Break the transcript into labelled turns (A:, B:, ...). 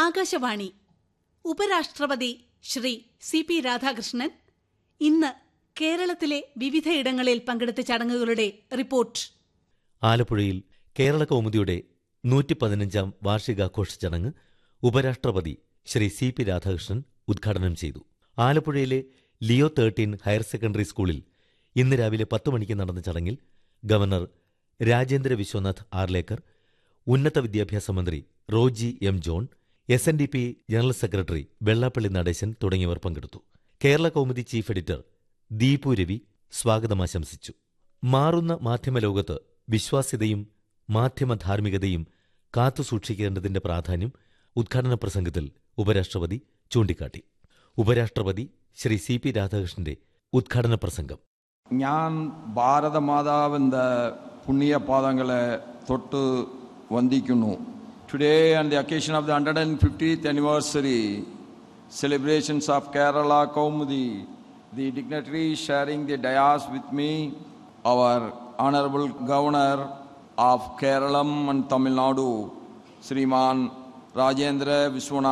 A: ആകാശവാണി ഉപരാഷ്ട്രപതി Shri C P Radhakrishnan ഇന്ന് കേരളത്തിലെ വിവിധയിടങ്ങളിൽ പങ്കെടുത്ത ചടങ്ങുകളുടെ റിപ്പോർട്ട്
B: ആലപ്പുഴയിൽ കേരള കൗമുദിയുടെ നൂറ്റി പതിനഞ്ചാം വാർഷികാഘോഷ ചടങ്ങ് ഉപരാഷ്ട്രപതി ശ്രീ സി പി രാധാകൃഷ്ണൻ ഉദ്ഘാടനം ചെയ്തു ആലപ്പുഴയിലെ ലിയോ തേർട്ടീൻ ഹയർ സെക്കൻഡറി സ്കൂളിൽ ഇന്ന് രാവിലെ പത്ത് മണിക്ക് നടന്ന ചടങ്ങിൽ ഗവർണർ രാജേന്ദ്ര വിശ്വനാഥ് ആർലേക്കർ ഉന്നത വിദ്യാഭ്യാസ മന്ത്രി Roji M John S N D P general secretary Vellappally Natesan തുടങ്ങിയവർ പങ്കെടുത്തു കേരള കൗമുദി ചീഫ് എഡിറ്റർ ദീപു രവി സ്വാഗതമാശംസിച്ചു മാറുന്ന മാധ്യമലോകത്ത് വിശ്വാസ്യതയും മാധ്യമധാർമ്മികതയും കാത്തുസൂക്ഷിക്കേണ്ടതിന്റെ പ്രാധാന്യം ഉദ്ഘാടന പ്രസംഗത്തിൽ ഉപരാഷ്ട്രപതി ചൂണ്ടിക്കാട്ടി ഉപരാഷ്ട്രപതി ശ്രീ സി പി രാധാകൃഷ്ണന്റെ ഉദ്ഘാടന പ്രസംഗം
C: ഞാൻ ഭാരതമാതാവിൻ്റെ പുണ്യ പാദങ്ങളെ തൊട്ട് വന്ദിക്കുന്നു today and the occasion of the hundred and fiftieth anniversary celebrations of Kerala Kaumudi, the dignitaries sharing the dais with me, our Honorable Governor of Keralam and Tamil Nadu, Sriman Rajendra Vishwanath.